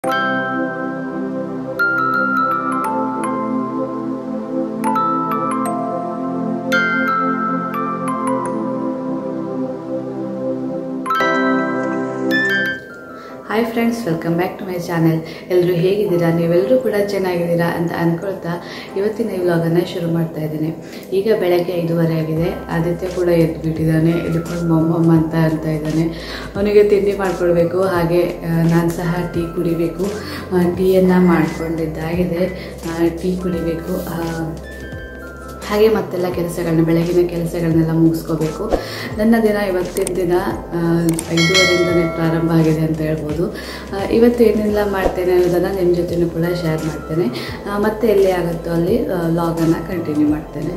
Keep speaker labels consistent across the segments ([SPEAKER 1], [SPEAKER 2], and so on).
[SPEAKER 1] hi friends welcome back to my channel ಎಲ್ಲರೂ ಹೇಗಿದ್ದೀರಾ ನೀವೆಲ್ಲರೂ ಕೂಡ ಚೆನ್ನಾಗಿದ್ದೀರಾ ಅಂತ ಅಂದ್ಕೊಳ್ತಾ ಇವತ್ತಿನ ಈ ವ್ಲಾಗನ್ನು ಶುರು ಮಾಡ್ತಾ ಇದ್ದೀನಿ ಈಗ ಬೆಳಗ್ಗೆ ಐದೂವರೆ ಆಗಿದೆ ಆದಿತ್ಯ ಕೂಡ ಎದ್ದು ಬಿಟ್ಟಿದ್ದಾನೆ ಎದ್ಕೊಂಡು ಮೊಮ್ಮಮ್ಮ ಅಂತ ಅಂತ ಇದ್ದಾನೆ ಅವನಿಗೆ ತಿಂಡಿ ಮಾಡಿಕೊಡ್ಬೇಕು ಹಾಗೆ ನಾನು ಸಹ ಟೀ ಕುಡಿಬೇಕು ಟೀಯನ್ನು ಮಾಡ್ಕೊಂಡಿದ್ದಾಗಿದೆ ಟೀ ಕುಡಿಬೇಕು ಆ, ಹಾಗೆ ಮತ್ತೆಲ್ಲ ಕೆಲಸಗಳನ್ನ ಬೆಳಗಿನ ಕೆಲಸಗಳನ್ನೆಲ್ಲ ಮುಗಿಸ್ಕೋಬೇಕು ನನ್ನ ದಿನ ಇವತ್ತಿನ ದಿನ ಆ, ಐದೂವರೆಯಿಂದನೇ ಪ್ರಾರಂಭ ಆಗಿದೆ ಅಂತ ಹೇಳ್ಬೋದು ಆ, ಇವತ್ತು ಏನೆಲ್ಲ ಮಾಡ್ತೇನೆ ಅನ್ನೋದನ್ನು ನಿಮ್ಮ ಜೊತೆನೂ ಕೂಡ ಶೇರ್ ಮಾಡ್ತೇನೆ ಆ, ಮತ್ತೆ ಎಲ್ಲಿ ಆಗುತ್ತೋ ಅಲ್ಲಿ ಲಾಗನ್ನು ಕಂಟಿನ್ಯೂ ಮಾಡ್ತೇನೆ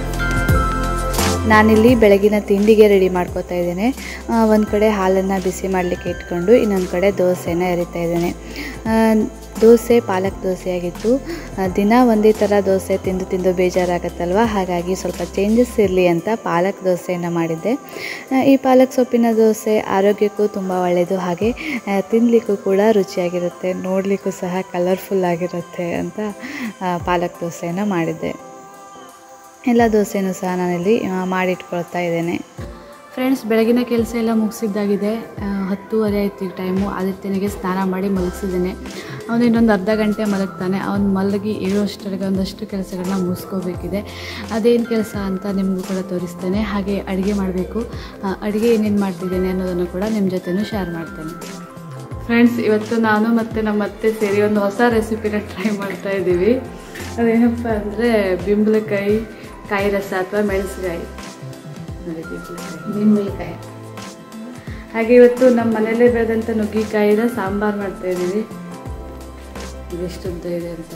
[SPEAKER 1] ನಾನಿಲ್ಲಿ ಬೆಳಗಿನ ತಿಂಡಿಗೆ ರೆಡಿ ಮಾಡ್ಕೋತಾ ಇದ್ದೇನೆ ಒಂದು ಕಡೆ ಹಾಲನ್ನು ಬಿಸಿ ಮಾಡಲಿಕ್ಕೆ ಇಟ್ಕೊಂಡು ಇನ್ನೊಂದು ಕಡೆ ದೋಸೆನ ಎರಿತಾ ಇದ್ದೇನೆ ಆ, ದೋಸೆ ಪಾಲಕ್ ದೋಸೆ ಆಗಿತ್ತು ಆ, ದಿನ ಒಂದೇ ಥರ ದೋಸೆ ತಿಂದು ತಿಂದು ಬೇಜಾರಾಗತ್ತಲ್ವ ಹಾಗಾಗಿ ಸ್ವಲ್ಪ ಚೇಂಜಸ್ ಇರಲಿ ಅಂತ ಪಾಲಕ್ ದೋಸೆಯನ್ನು ಮಾಡಿದ್ದೆ ಆ, ಈ ಪಾಲಕ್ ಸೊಪ್ಪಿನ ದೋಸೆ ಆರೋಗ್ಯಕ್ಕೂ ತುಂಬ ಒಳ್ಳೆಯದು ಹಾಗೆ ಆ, ತಿನ್ನಲಿಕ್ಕೂ ಕೂಡ ರುಚಿಯಾಗಿರುತ್ತೆ ನೋಡಲಿಕ್ಕೂ ಸಹ ಕಲರ್ಫುಲ್ ಆಗಿರುತ್ತೆ ಅಂತ ಆ, ಪಾಲಕ್ ದೋಸೆಯನ್ನು ಮಾಡಿದ್ದೆ ಎಲ್ಲ ದೋಸೆನೂ ಸಹ ನಾನಿಲ್ಲಿ ಆ, ಮಾಡಿಟ್ಕೊಳ್ತಾ ಇದ್ದೇನೆ ಫ್ರೆಂಡ್ಸ್ ಬೆಳಗಿನ ಕೆಲಸ ಎಲ್ಲ ಮುಗಿಸಿದ್ದಾಗಿದೆ ಆ, ಹತ್ತೂವರೆ ಆಯ್ತು ಈಗ ಟೈಮು ಆದಿತ್ಯನಿಗೆ ಸ್ನಾನ ಮಾಡಿ ಮಲಗಿಸಿದ್ದೇನೆ ಅವನು ಇನ್ನೊಂದು ಅರ್ಧ ಗಂಟೆ ಮಲಗ್ತಾನೆ ಅವನು ಮಲಗಿ ಏಳುವಷ್ಟರಿಗೆ ಒಂದಷ್ಟು ಕೆಲಸಗಳನ್ನ ಮುಗಿಸ್ಕೋಬೇಕಿದೆ ಅದೇನು ಕೆಲಸ ಅಂತ ನಿಮಗೂ ಕೂಡ ತೋರಿಸ್ತೇನೆ ಹಾಗೆ ಅಡುಗೆ ಮಾಡಬೇಕು ಅಡುಗೆ ಏನೇನು ಮಾಡ್ತಿದ್ದೇನೆ ಅನ್ನೋದನ್ನು ಕೂಡ ನಿಮ್ಮ ಜೊತೆನೂ ಶೇರ್ ಮಾಡ್ತೇನೆ ಫ್ರೆಂಡ್ಸ್ ಇವತ್ತು ನಾನು ಮತ್ತು ನಮ್ಮ ಅತ್ತೆ ಸೇರಿ ಒಂದು ಹೊಸ ರೆಸಿಪಿನ ಟ್ರೈ ಮಾಡ್ತಾ ಇದ್ದೀವಿ ಅದೇನಪ್ಪ ಅಂದರೆ ಬಿಂಬಳಕಾಯಿ ಕಾಯಿ ರಸ ಅಥವಾ ಮೆಣಸಿನಕಾಯಿ ನೋಡಿ ಬಿಂಬಳಕಾಯಿ
[SPEAKER 2] ಬಿಂಬಳಕಾಯಿ
[SPEAKER 1] ಹಾಗೆ ಇವತ್ತು ನಮ್ಮ ಮನೇಲೇ ಬೆಳೆದಂಥ ನುಗ್ಗಿಕಾಯಿನ ಸಾಂಬಾರು ಮಾಡ್ತಾ ಇದ್ದೀವಿ ಇದೆಷ್ಟು ಉದ್ದ ಇದೆ ಅಂತ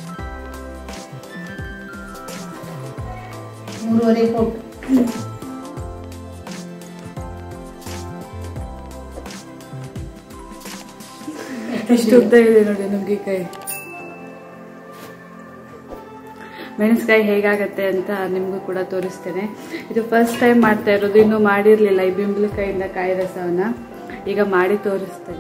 [SPEAKER 2] ಮೂರುವರೆ ಕೊಟ್ಟು
[SPEAKER 1] ಎಷ್ಟು ಉದ್ದ ಇದೆ ನೋಡಿ ನುಗ್ಗಿಕಾಯಿ ಮೆಣಸಿನಕಾಯಿ ಹೇಗಾಗತ್ತೆ ಅಂತ ನಿಮಗೂ ಕೂಡ ತೋರಿಸ್ತೇನೆ ಇದು ಫಸ್ಟ್ ಟೈಮ್ ಮಾಡ್ತಾ ಇರೋದು ಇನ್ನೂ ಮಾಡಿರಲಿಲ್ಲ ಈ ಬಿಂಬಳಕಾಯಿಂದ ಕಾಯಿ ರಸವನ್ನು ಈಗ ಮಾಡಿ ತೋರಿಸ್ತೇನೆ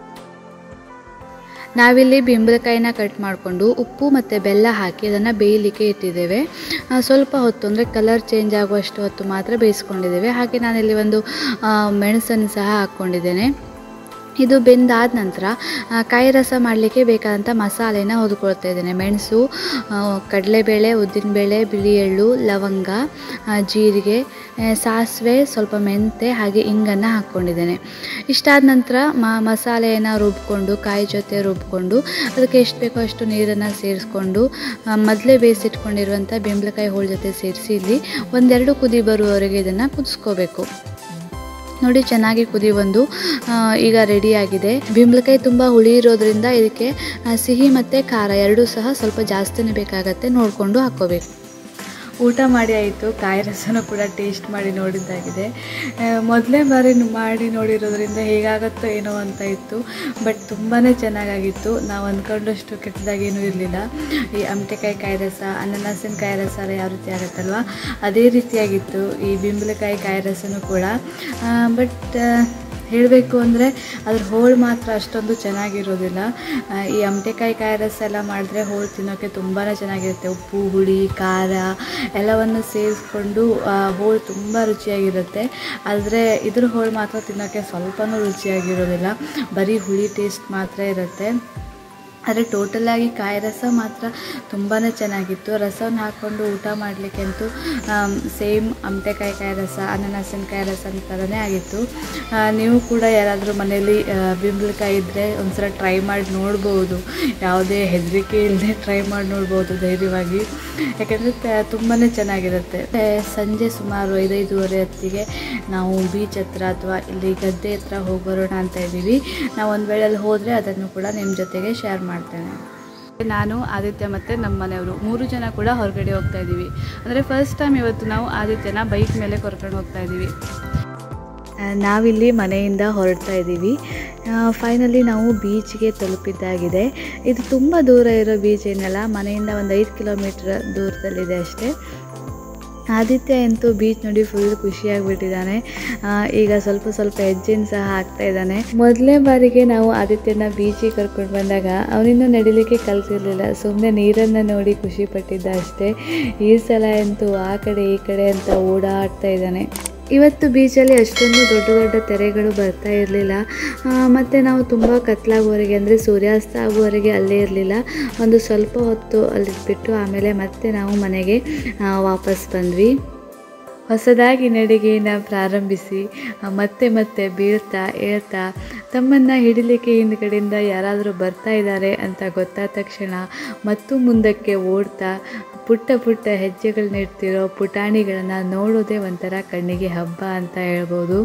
[SPEAKER 1] ನಾವಿಲ್ಲಿ ಬಿಂಬಳಕಾಯಿನ ಕಟ್ ಮಾಡಿಕೊಂಡು ಉಪ್ಪು ಮತ್ತು ಬೆಲ್ಲ ಹಾಕಿ ಅದನ್ನು ಬೇಯಲಿಕ್ಕೆ ಇಟ್ಟಿದ್ದೇವೆ ಆ, ಸ್ವಲ್ಪ ಹೊತ್ತು ಅಂದರೆ ಕಲರ್ ಚೇಂಜ್ ಆಗುವಷ್ಟು ಹೊತ್ತು ಮಾತ್ರ ಬೇಯಿಸ್ಕೊಂಡಿದ್ದೇವೆ ಹಾಗೆ ನಾನಿಲ್ಲಿ ಒಂದು ಆ, ಮೆಣಸನ್ನು ಸಹ ಹಾಕ್ಕೊಂಡಿದ್ದೇನೆ ಇದು ಬೆಂದಾದ ನಂತರ ಆ, ಕಾಯಿ ರಸ ಮಾಡಲಿಕ್ಕೆ ಬೇಕಾದಂಥ ಮಸಾಲೆನ ಹೊದ್ಕೊಳ್ತಾ ಇದ್ದೇನೆ ಮೆಣಸು ಆ, ಕಡಲೆಬೇಳೆ ಉದ್ದಿನಬೇಳೆ ಬಿಳಿ ಎಳ್ಳು ಲವಂಗ ಆ, ಜೀರಿಗೆ ಆ, ಸಾಸಿವೆ ಸ್ವಲ್ಪ ಮೆಂತೆ ಹಾಗೆ ಇಂಗನ್ನು ಹಾಕ್ಕೊಂಡಿದ್ದೇನೆ ಇಷ್ಟಾದ ನಂತರ ಮ ಮಸಾಲೆಯನ್ನು ರುಬ್ಕೊಂಡು ಕಾಯಿ ಜೊತೆ ರುಬ್ಕೊಂಡು ಅದಕ್ಕೆ ಎಷ್ಟು ಬೇಕೋ ಅಷ್ಟು ನೀರನ್ನು ಸೇರಿಸ್ಕೊಂಡು ಮೊದಲೇ ಬೇಯಿಸಿಟ್ಕೊಂಡಿರುವಂಥ ಬೆಂಬಲಕಾಯಿ ಹೋಳು ಜೊತೆ ಸೇರಿಸಿ ಇಲ್ಲಿ ಒಂದೆರಡು ಕುದಿ ಬರುವವರೆಗೆ ಇದನ್ನು ಕುದಿಸ್ಕೋಬೇಕು ನೋಡಿ ಚೆನ್ನಾಗಿ ಕುದಿ ಬಂದು ಆ, ಈಗ ರೆಡಿಯಾಗಿದೆ ಬಿಂಬಳಕಾಯಿ ತುಂಬ ಹುಳಿ ಇರೋದ್ರಿಂದ ಇದಕ್ಕೆ ಆ, ಸಿಹಿ ಮತ್ತು ಖಾರ ಎರಡೂ ಸಹ ಸ್ವಲ್ಪ ಜಾಸ್ತಿನೇ ಬೇಕಾಗತ್ತೆ ನೋಡಿಕೊಂಡು ಹಾಕ್ಕೋಬೇಕು ಊಟ ಮಾಡಿ ಆಯಿತು ಕಾಯಿ ರಸನೂ ಕೂಡ ಟೇಸ್ಟ್ ಮಾಡಿ ನೋಡಿದ್ದಾಗಿದೆ ಮೊದಲೇ ಬಾರಿ ಮಾಡಿ ನೋಡಿರೋದ್ರಿಂದ ಹೇಗಾಗುತ್ತೋ ಏನೋ ಅಂತ ಇತ್ತು ಬಟ್ ತುಂಬಾ ಚೆನ್ನಾಗಾಗಿತ್ತು ನಾವು ಅಂದ್ಕೊಂಡಷ್ಟು ಕೆಟ್ಟದಾಗೇನೂ ಇರಲಿಲ್ಲ ಈ ಅಮಟೆಕಾಯಿ ಕಾಯಿ ರಸ ಅನನಾಸಿನ ಕಾಯಿ ರಸ ಎಲ್ಲ ಯಾವ ರೀತಿ ಆಗುತ್ತಲ್ವ ಅದೇ ರೀತಿಯಾಗಿತ್ತು ಈ ಬಿಂಬಳಕಾಯಿ ಕಾಯಿ ರಸನೂ ಕೂಡ ಬಟ್ ಹೇಳಬೇಕು ಅಂದರೆ ಅದ್ರ ಹೋಳು ಮಾತ್ರ ಅಷ್ಟೊಂದು ಚೆನ್ನಾಗಿರೋದಿಲ್ಲ ಆ, ಈ ಅಮಟೆಕಾಯಿ ಕಾಯಿ ರಸ ಎಲ್ಲ ಮಾಡಿದ್ರೆ ಹೋಳು ತಿನ್ನೋಕ್ಕೆ ತುಂಬಾ ಚೆನ್ನಾಗಿರುತ್ತೆ ಉಪ್ಪು ಹುಳಿ ಖಾರ ಎಲ್ಲವನ್ನು ಸೇರಿಸ್ಕೊಂಡು ಆ, ಹೋಳು ತುಂಬ ರುಚಿಯಾಗಿರುತ್ತೆ ಆದರೆ ಇದ್ರ ಹೋಳು ಮಾತ್ರ ತಿನ್ನೋಕ್ಕೆ ಸ್ವಲ್ಪನೂ ರುಚಿಯಾಗಿರೋದಿಲ್ಲ ಬರೀ ಹುಳಿ ಟೇಸ್ಟ್ ಮಾತ್ರ ಇರುತ್ತೆ ಆದರೆ ಟೋಟಲಾಗಿ ಕಾಯಿ ರಸ ಮಾತ್ರ ತುಂಬಾ ಚೆನ್ನಾಗಿತ್ತು ರಸವನ್ನು ಹಾಕ್ಕೊಂಡು ಊಟ ಮಾಡಲಿಕ್ಕಂತೂ ಸೇಮ್ ಅಮಟೆಕಾಯಿ ಕಾಯಿ ರಸ ಅನನಾಸಿನ ಕಾಯಿ ರಸ ಥರನೇ ಆಗಿತ್ತು ಆ, ನೀವು ಕೂಡ ಯಾರಾದರೂ ಮನೇಲಿ ಆ, ಬಿಂಬಳಕಾಯಿ ಇದ್ದರೆ ಒಂದ್ಸಲ ಟ್ರೈ ಮಾಡಿ ನೋಡ್ಬೋದು ಯಾವುದೇ ಹೆದರಿಕೆ ಇಲ್ಲದೆ ಟ್ರೈ ಮಾಡಿ ನೋಡ್ಬೋದು ಧೈರ್ಯವಾಗಿ ಯಾಕೆಂದರೆ ತುಂಬಾ ಚೆನ್ನಾಗಿರುತ್ತೆ ಮತ್ತೆ ಸಂಜೆ ಸುಮಾರು ಐದೈದೂವರೆ ಹೊತ್ತಿಗೆ ನಾವು ಬೀಚ್ ಹತ್ರ ಅಥವಾ ಇಲ್ಲಿ ಗದ್ದೆ ಹತ್ರ ಹೋಗಿ ಬರೋಣ ಅಂತ ಇದ್ದೀವಿ ನಾವು ಒಂದು ವೇಳೆ ಅಲ್ಲಿ ಹೋದರೆ ಅದನ್ನು ಕೂಡ ನಿಮ್ಮ ಜೊತೆಗೆ ಶೇರ್ ಮಾಡ್ತೇನೆ ನಾನು ಆದಿತ್ಯ ಮತ್ತು ನಮ್ಮ ಮನೆಯವರು ಮೂರು ಜನ ಕೂಡ ಹೊರಗಡೆ ಹೋಗ್ತಾ ಇದ್ದೀವಿ ಅಂದರೆ ಫಸ್ಟ್ ಟೈಮ್ ಇವತ್ತು ನಾವು ಆದಿತ್ಯನ ಬೈಕ್ ಮೇಲೆ ಕರ್ಕೊಂಡು ಹೋಗ್ತಾ ಇದ್ದೀವಿ ಆ, ನಾವಿಲ್ಲಿ ಮನೆಯಿಂದ ಹೊರಡ್ತಾ ಇದ್ದೀವಿ ಫೈನಲಿ ನಾವು ಬೀಚ್ಗೆ ತಲುಪಿದ್ದಾಗಿದೆ ಇದು ತುಂಬ ದೂರ ಇರೋ ಬೀಚ್ ಏನಲ್ಲ ಮನೆಯಿಂದ ಒಂದು ಐದು ಕಿಲೋಮೀಟ್ರ್ ದೂರದಲ್ಲಿದೆ ಅಷ್ಟೇ ಆದಿತ್ಯ ಅಂತೂ ಬೀಚ್ ನೋಡಿ ಫುಲ್ ಖುಷಿಯಾಗಿಬಿಟ್ಟಿದ್ದಾನೆ ಈಗ ಸ್ವಲ್ಪ ಸ್ವಲ್ಪ ಹೆಜ್ಜೆನ ಸಹ ಹಾಕ್ತಾ ಇದ್ದಾನೆ ಮೊದಲನೇ ಬಾರಿಗೆ ನಾವು ಆದಿತ್ಯನ ಬೀಚಿಗೆ ಕರ್ಕೊಂಡು ಬಂದಾಗ ಅವನಿನ್ನೂ ನಡಿಲಿಕ್ಕೆ ಕಲ್ತಿರ್ಲಿಲ್ಲ ಸುಮ್ಮನೆ ನೀರನ್ನು ನೋಡಿ ಖುಷಿ ಪಟ್ಟಿದ್ದ ಅಷ್ಟೇ ಈ ಸಲ ಅಂತೂ ಆ ಕಡೆ ಈ ಕಡೆ ಅಂತ ಓಡಾಡ್ತಾ ಇದ್ದಾನೆ ಇವತ್ತು ಬೀಚಲ್ಲಿ ಅಷ್ಟೊಂದು ದೊಡ್ಡ ದೊಡ್ಡ ತೆರೆಗಳು ಬರ್ತಾ ಇರಲಿಲ್ಲ ಮತ್ತು ನಾವು ತುಂಬ ಕತ್ಲಾಗುವವರೆಗೆ ಅಂದರೆ ಸೂರ್ಯಾಸ್ತ ಆಗುವವರೆಗೆ ಅಲ್ಲೇ ಇರಲಿಲ್ಲ ಒಂದು ಸ್ವಲ್ಪ ಹೊತ್ತು ಅಲ್ಲಿ ಬಿಟ್ಟು ಆಮೇಲೆ ಮತ್ತೆ ನಾವು ಮನೆಗೆ ಆ, ವಾಪಸ್ ಬಂದ್ವಿ ಹೊಸದಾಗಿ ನಡಿಗೆಯನ್ನು ಪ್ರಾರಂಭಿಸಿ ಆ, ಮತ್ತೆ ಮತ್ತೆ ಬೀಳ್ತಾ ಏಳ್ತಾ ತಮ್ಮನ್ನು ಹಿಡಿಲಿಕ್ಕೆ ಹಿಂದ್ಗಡೆಯಿಂದ ಯಾರಾದರೂ ಬರ್ತಾ ಇದ್ದಾರೆ ಅಂತ ಗೊತ್ತಾದ ತಕ್ಷಣ ಮತ್ತು ಮುಂದಕ್ಕೆ ಓಡ್ತಾ ಪುಟ್ಟ ಪುಟ್ಟ ಹೆಜ್ಜೆಗಳನ್ನ ಇಡ್ತಿರೋ ಪುಟಾಣಿಗಳನ್ನು ನೋಡೋದೇ ಒಂಥರ ಕಣ್ಣಿಗೆ ಹಬ್ಬ ಅಂತ ಹೇಳ್ಬೋದು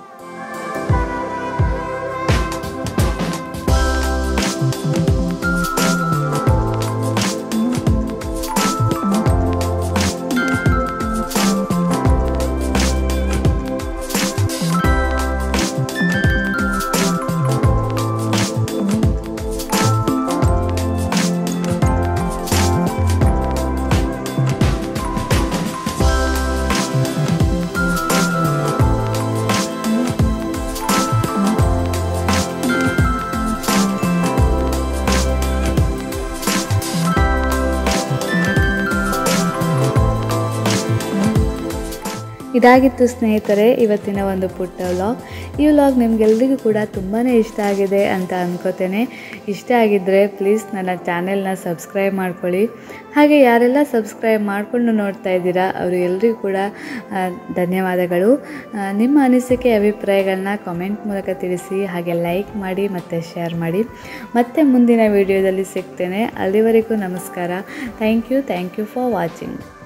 [SPEAKER 1] ಇದಾಗಿತ್ತು ಸ್ನೇಹಿತರೆ ಇವತ್ತಿನ ಒಂದು ಪುಟ್ಟ ವ್ಲಾಗ್ ಈ ವ್ಲಾಗ್ ನಿಮಗೆಲ್ರಿಗೂ ಕೂಡ ತುಂಬಾ ಇಷ್ಟ ಆಗಿದೆ ಅಂತ ಅನ್ಕೋತೇನೆ ಇಷ್ಟ ಆಗಿದ್ದರೆ ಪ್ಲೀಸ್ ನನ್ನ ಚಾನೆಲ್ನ ಸಬ್ಸ್ಕ್ರೈಬ್ ಮಾಡ್ಕೊಳ್ಳಿ ಹಾಗೆ ಯಾರೆಲ್ಲ ಸಬ್ಸ್ಕ್ರೈಬ್ ಮಾಡಿಕೊಂಡು ನೋಡ್ತಾ ಇದ್ದೀರಾ ಅವರು ಎಲ್ರಿಗೂ ಕೂಡ ಆ, ಧನ್ಯವಾದಗಳು ಆ, ನಿಮ್ಮ ಅನಿಸಿಕೆ ಅಭಿಪ್ರಾಯಗಳನ್ನ ಕಾಮೆಂಟ್ ಮೂಲಕ ತಿಳಿಸಿ ಹಾಗೆ ಲೈಕ್ ಮಾಡಿ ಮತ್ತು ಶೇರ್ ಮಾಡಿ ಮತ್ತೆ ಮುಂದಿನ ವಿಡಿಯೋದಲ್ಲಿ ಸಿಗ್ತೇನೆ ಅಲ್ಲಿವರೆಗೂ ನಮಸ್ಕಾರ thank you thank you for watching